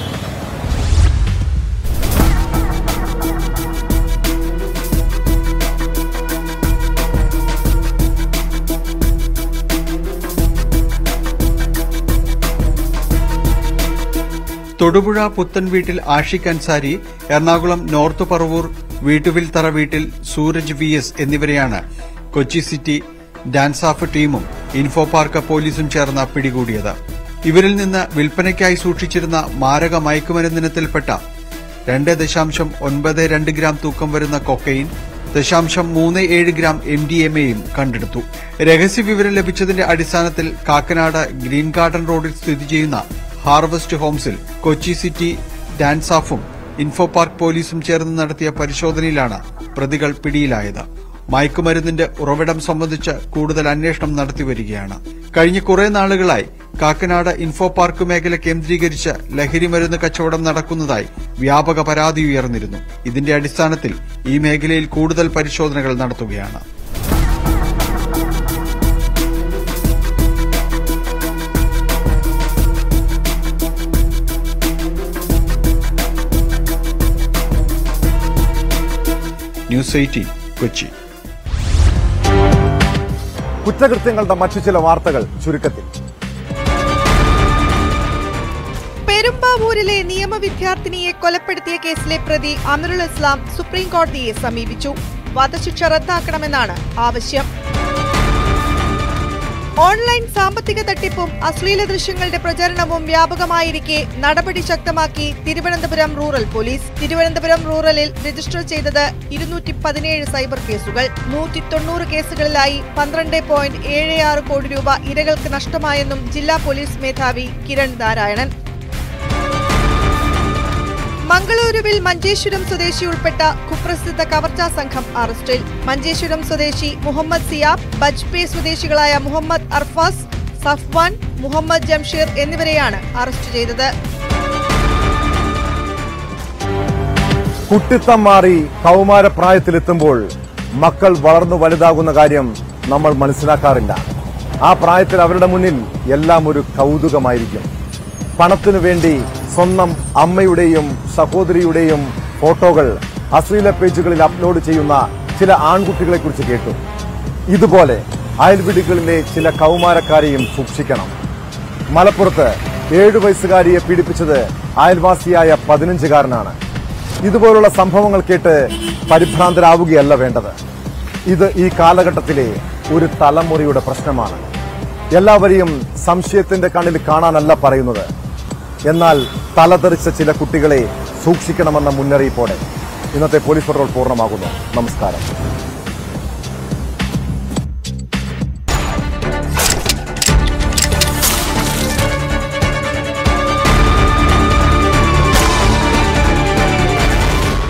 തൊടുപുഴ പുത്തൻ വീട്ടിൽ ആഷിഖ് അൻസാരി എറണാകുളം നോർത്ത് പറവൂർ വീട്ടുവിൽ തറ വീട്ടിൽ സൂരജ് വി എസ് എന്നിവരെയാണ് കൊച്ചി സിറ്റി ഡാൻസ് ഓഫ് ടീമും ഇൻഫോ പാർക്ക് പോലീസും ചേർന്ന് പിടികൂടിയത് ഇവരിൽ നിന്ന് വിൽപ്പനയ്ക്കായി സൂക്ഷിച്ചിരുന്ന മാരക മയക്കുമരുന്നിനത്തിൽപ്പെട്ട രണ്ട് ദശാംശം ഒൻപത് രണ്ട് ഗ്രാം തൂക്കം വരുന്ന കൊക്കൈൻ ദശാംശം മൂന്ന് ഏഴ് ഗ്രാം എം ഡി എം എയും കണ്ടെടുത്തു രഹസ്യവിവരം ലഭിച്ചതിന്റെ അടിസ്ഥാനത്തിൽ കാക്കനാട് ഗ്രീൻ ഗാർഡൻ റോഡിൽ സ്ഥിതി ചെയ്യുന്ന ഹാർവസ്റ്റ് ഹോംസിൽ കൊച്ചി സിറ്റി ഡാൻസ് ഓഫും ഇൻഫോ പാർക്ക് പോലീസും ചേർന്ന് നടത്തിയ പരിശോധനയിലാണ് പ്രതികൾ പിടിയിലായത് മയക്കുമരുന്നിന്റെ ഉറവിടം സംബന്ധിച്ച് കൂടുതൽ അന്വേഷണം നടത്തിവരികയാണ് കഴിഞ്ഞ കുറെ നാളുകളായി കാക്കനാട് ഇൻഫോ പാർക്ക് മേഖല കേന്ദ്രീകരിച്ച് ലഹരിമരുന്ന് കച്ചവടം നടക്കുന്നതായി വ്യാപക പരാതി ഉയർന്നിരുന്നു ഇതിന്റെ അടിസ്ഥാനത്തിൽ ഈ മേഖലയിൽ കൂടുതൽ പരിശോധനകൾ നടത്തുകയാണ് ന്യൂസ് എയ്റ്റീൻ കൊച്ചി കുറ്റകൃത്യങ്ങളുടെ മറ്റു ചില വാർത്തകൾ ചുരുക്കത്തിൽ പെരുമ്പാവൂരിലെ നിയമ വിദ്യാർത്ഥിനിയെ കൊലപ്പെടുത്തിയ കേസിലെ പ്രതി അമിറുൽ ഇസ്ലാം സുപ്രീം കോടതിയെ സമീപിച്ചു വധശിക്ഷ റദ്ദാക്കണമെന്നാണ് ആവശ്യം ഓൺലൈൻ സാമ്പത്തിക തട്ടിപ്പും അശ്ലീല ദൃശ്യങ്ങളുടെ പ്രചരണവും വ്യാപകമായിരിക്കെ നടപടി ശക്തമാക്കി തിരുവനന്തപുരം റൂറൽ പോലീസ് തിരുവനന്തപുരം റൂറലിൽ രജിസ്റ്റർ ചെയ്തത് ഇരുന്നൂറ്റി പതിനേഴ് സൈബർ കേസുകൾ നൂറ്റി തൊണ്ണൂറ് കേസുകളിലായി പന്ത്രണ്ട് പോയിന്റ് ഏഴ് ആറ് കോടി രൂപ ഇരകൾക്ക് നഷ്ടമായെന്നും ജില്ലാ പോലീസ് മേധാവി കിരൺ നാരായണൻ മംഗളൂരുവിൽ മഞ്ചേശ്വരം സ്വദേശി ഉൾപ്പെട്ട കുപ്രസിദ്ധ കവർച്ചാ സംഘം അറസ്റ്റിൽ മഞ്ചേശ്വരം സ്വദേശി മുഹമ്മദ് സിയാബ് ബജ്പേ സ്വദേശികളായ മുഹമ്മദ് അർഫാസ് സഫ്വാൻ മുഹമ്മദ് ജംഷീർ എന്നിവരെയാണ് അറസ്റ്റ് ചെയ്തത് കുട്ടിത്തം മാറി കൗമാരപ്രായത്തിലെത്തുമ്പോൾ മക്കൾ വളർന്നു വലുതാകുന്ന കാര്യം നമ്മൾ മനസ്സിലാക്കാറില്ല ആ പ്രായത്തിൽ അവരുടെ മുന്നിൽ എല്ലാം ഒരു കൗതുകമായിരിക്കും പണത്തിനു വേണ്ടി സ്വന്തം അമ്മയുടെയും സഹോദരിയുടെയും ഫോട്ടോകൾ അശ്ലീല പേജുകളിൽ അപ്ലോഡ് ചെയ്യുന്ന ചില ആൺകുട്ടികളെ കുറിച്ച് കേട്ടു ഇതുപോലെ അയൽവീടുകളിലെ ചില കൗമാരക്കാരെയും സൂക്ഷിക്കണം മലപ്പുറത്ത് ഏഴു വയസ്സുകാരിയെ പീഡിപ്പിച്ചത് അയൽവാസിയായ പതിനഞ്ചുകാരനാണ് ഇതുപോലുള്ള സംഭവങ്ങൾ കേട്ട് പരിഭ്രാന്തരാവുകയല്ല വേണ്ടത് ഇത് ഈ കാലഘട്ടത്തിലെ ഒരു തലമുറയുടെ പ്രശ്നമാണ് എല്ലാവരെയും സംശയത്തിന്റെ കണ്ണിൽ കാണാനല്ല പറയുന്നത് എന്നാൽ തലതെറിച്ച ചില കുട്ടികളെ സൂക്ഷിക്കണമെന്ന മുന്നറിയിപ്പോടെ ഇന്നത്തെ പോലീസ് പട്രോൾ പൂർണ്ണമാകുന്നു നമസ്കാരം